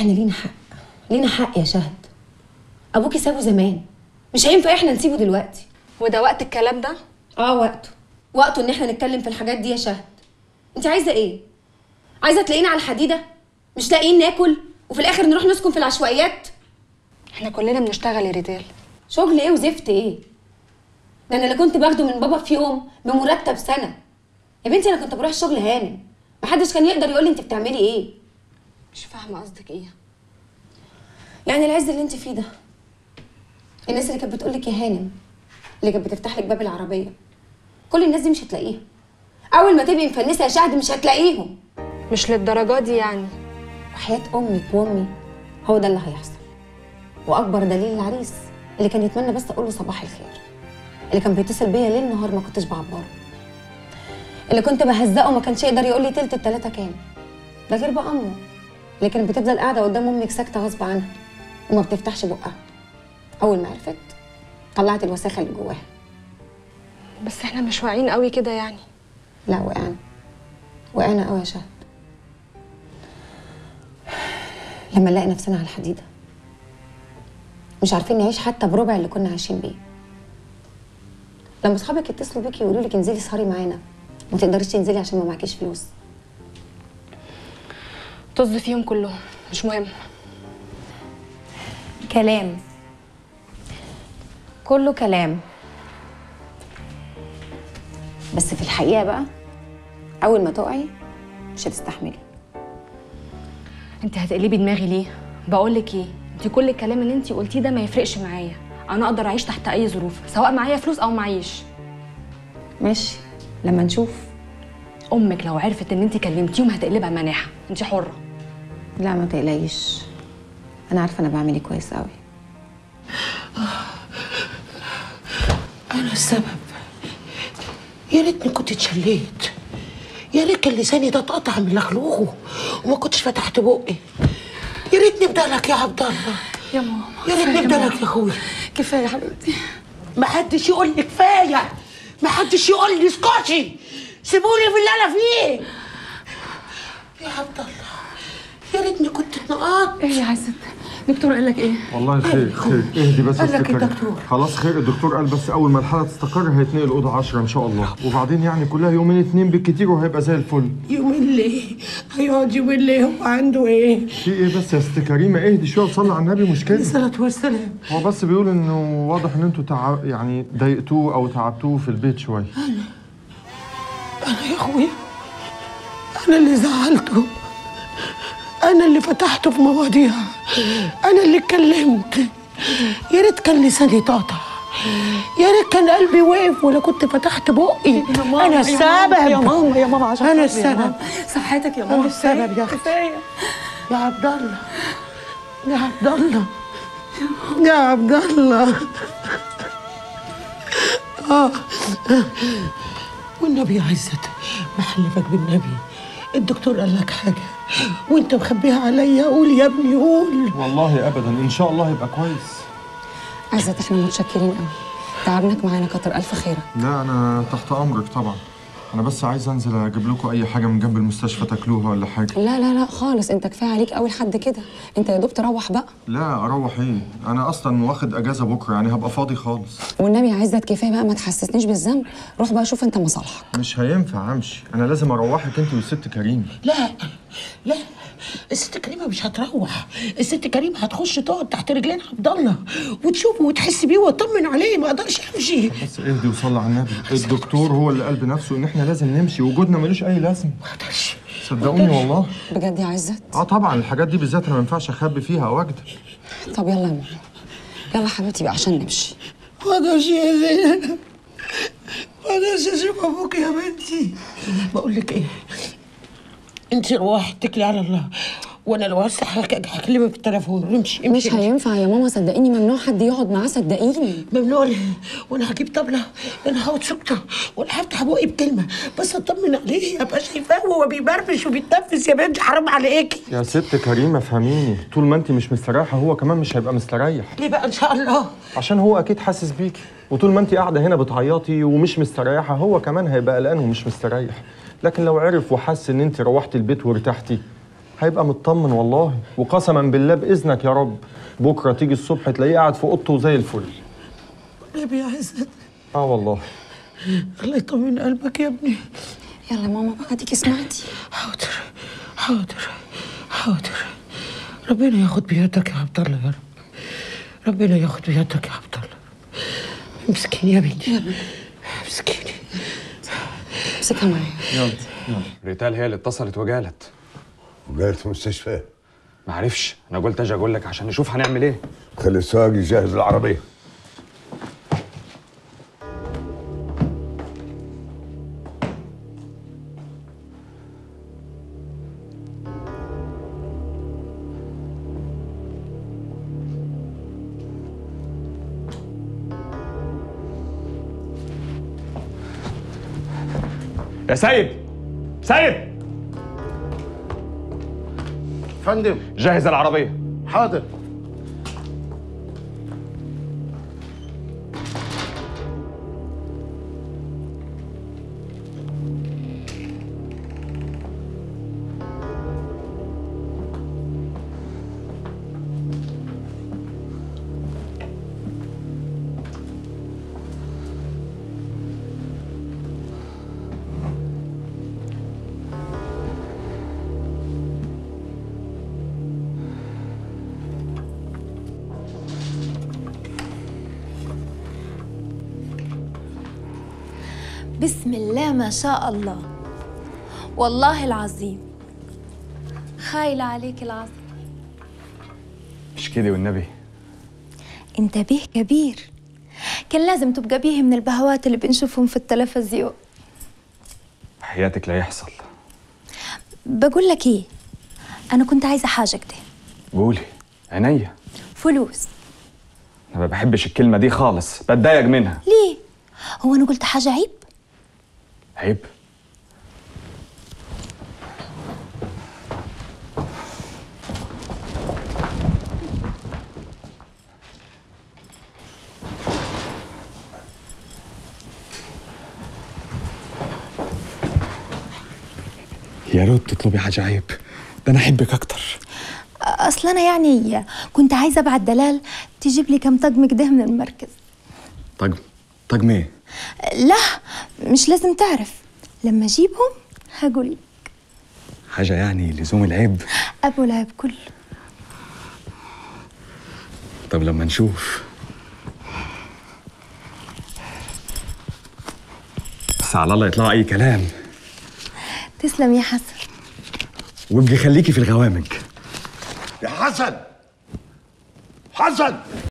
احنا لينا حق لينا حق يا شهد ابوكي سابه زمان مش هينفع احنا نسيبه دلوقتي وده وقت الكلام ده اه وقته وقته ان احنا نتكلم في الحاجات دي يا شهد انت عايزه ايه عايزه تلاقينا على الحديده مش لاقيين ناكل وفي الاخر نروح نسكن في العشوائيات احنا كلنا بنشتغل يا ريتال شغل ايه وزفت ايه ده انا اللي كنت باخده من بابا في يوم بمرتب سنه يا بنتي انا كنت بروح الشغل هانم محدش كان يقدر يقول لي انت بتعملي ايه مش فاهمه قصدك ايه يعني العز اللي انت فيه ده الناس اللي كانت بتقول لك يا هانم اللي كانت بتفتح لك باب العربيه كل الناس دي مش هتلاقيها اول ما تبقي مفلسه يا شهد مش هتلاقيهم مش للدرجه دي يعني وحياه امك وامي هو ده اللي هيحصل واكبر دليل العريس اللي كان يتمنى بس اقول له صباح الخير اللي كان بيتصل بيا ليل نهار ما كنتش بعبره اللي كنت بهزقه ما كانش يقدر يقول لي تلت التلاته كام ده غير بقى امه اللي كانت بتفضل قاعده قدام امك ساكته غصب عنها وما بتفتحش بقها اول ما عرفت طلعت الوساخه اللي جواها بس احنا مش واعيين قوي كده يعني لا وقعنا وقعنا قوي يا شهد لما نلاقي نفسنا على الحديده مش عارفين نعيش حتى بربع اللي كنا عايشين بيه لما اصحابك يتصلوا بيكي يقولوا لك انزلي اسهري معانا ما تقدريش تنزلي عشان ما معكيش فلوس طز فيهم كلهم مش مهم كلام كله كلام بس في الحقيقه بقى اول ما تقعي مش هتستحملي انت هتقلبي دماغي ليه بقول لك ايه انت كل الكلام اللي انت قلتيه ده ما يفرقش معايا انا اقدر اعيش تحت اي ظروف سواء معايا فلوس او معيش ماشي لما نشوف امك لو عرفت ان انت كلمتيهم هتقلبها مناحه انت حره لا ما تقلقيش انا عارفه انا بعمل ايه كويس قوي أنا السبب يا ريتني كنت اتشليت يا ريت كان لساني ده اتقطع من لخلوقه وما كنتش فتحت بقي يا ريتني بدالك يا عبد الله يا ماما يا ريتني بدالك يا اخويا كفايه يا حبيبتي ما حدش يقول لي كفايه ما حدش يقول لي اسكتي سيبوني في اللي انا فيه يا عبد الله يا ريتني كنت اتنقطت ايه يا عزت دكتور قال لك ايه والله خير خير اهدي بس قال لك افتكري. الدكتور. خلاص خير الدكتور قال بس اول ما الحاله تستقر هيتنقل اوضه 10 ان شاء الله وبعدين يعني كلها يومين اتنين بالكتير وهيبقى زي الفل يومين ليه هيقعد يومين ليه هو عنده ايه في ايه بس يا ست كريمه اهدي شويه وصلي على النبي مش كده الصلاة والسلام هو بس بيقول انه واضح ان انتوا تع... يعني ضايقتوه او تعبتوه في البيت شويه أنا يا أخويا أنا اللي زعلته أنا اللي فتحته في مواضيع أنا اللي اتكلمت يا ريت كان لساني اتقطع يا ريت كان قلبي وقف ولا كنت فتحت بقي أنا السبب يا ماما يا ماما عشان أنا خاطري يا السبب ماما. صحتك يا أنا ماما السبب يا أختي كفايه يا عبد الله يا عبد الله يا عبد الله آه والنبي يا عزت محلفك بالنبي الدكتور قال لك حاجة وانت مخبيها عليا قول يا ابني قول والله ابدا ان شاء الله هيبقى كويس عزت احنا متشكرين قوي تعبناك معانا كتر الف خيرك لا انا تحت امرك طبعا انا بس عايز انزل اجيب لكم اي حاجه من جنب المستشفى تاكلوها ولا حاجه لا لا لا خالص انت كفايه عليك قوي لحد كده انت يا دوب تروح بقى لا اروح ايه انا اصلا واخد اجازه بكره يعني هبقى فاضي خالص والنبي يا عزت كفايه بقى ما تحسسنيش بالذنب روح بقى شوف انت مصالحك مش هينفع امشي انا لازم اروحك انت والست كريم لا لا الست كريمة مش هتروح الست كريمة هتخش تقعد تحت رجلين عبد الله وتشوفه وتحس بيه وتطمن عليه ما اقدرش امشي بس اهدي وصلي على النبي الدكتور هو اللي قال بنفسه ان احنا لازم نمشي وجودنا ملوش اي لازمه ما اقدرش صدقوني والله بجد يا عزت اه طبعا الحاجات دي بالذات انا ما ينفعش اخبي فيها او اكذب طب يلا يا ماما يلا حبيبتي بقى عشان نمشي ما اقدرش يا زينب ما اقدرش اشوف ابوك يا بنتي بقول لك ايه انت روحي اتكلي على الله وانا لو هسه هك- هكلمك في التليفون امشي امشي مش هينفع يا ماما صدقيني ممنوع حد يقعد معاه صدقيني ممنوع ليه؟ وانا هجيب طبله انا هقعد سكته ولا هفتح بقي بكلمه بس اطمن عليه ابقى شايفاه وهو بيبربش وبيتنفس يا بنتي حرام عليكي يا ست كريمه فهميني طول ما انت مش مستريحه هو كمان مش هيبقى مستريح ليه بقى ان شاء الله عشان هو اكيد حاسس بيكي وطول ما انت قاعده هنا بتعيطي ومش مستريحه هو كمان هيبقى قلقان ومش مستريح لكن لو عرف وحس ان انت روحتي البيت وارتحتي هيبقى مطمن والله وقسما بالله باذنك يا رب بكره تيجي الصبح تلاقيه قاعد في اوضته زي الفل نبي يا عزت اه والله الله يطمن قلبك يا ابني يلا ماما بقى ديكي سمعتي حاضر حاضر حاضر ربنا ياخد بيدك يا عبد الله يا رب ربنا ياخد بيدك يا عبد الله مسكين يا بنتي مسكيني امسكها معايا ريتال هي اللي اتصلت وجالت وجاية المستشفى معرفش انا قلت اجي اقول لك عشان نشوف هنعمل ايه خلي السواق يجهز العربية يا سيد سيد فندم جهز العربيه حاضر بسم الله ما شاء الله والله العظيم خايلة عليك العظيم مش كده والنبي انت بيه كبير كان لازم تبقى بيه من البهوات اللي بنشوفهم في التلفزيون حياتك لا يحصل بقول لك ايه انا كنت عايزة حاجة كده قولي عينيا فلوس انا ما بحبش الكلمه دي خالص بتضايق منها ليه هو انا قلت حاجة عيب عيب يا ريت تطلبي حاجه عيب ده انا احبك اكتر اصل انا يعني كنت عايزة ابعت دلال تجيب لي كم طقم كده من المركز طقم طقم ايه لا مش لازم تعرف لما اجيبهم هقول حاجه يعني لزوم العيب ابو العيب كله طب لما نشوف بس على الله يطلعوا اي كلام تسلم يا حسن وابقي خليكي في الغوامق يا حسن حسن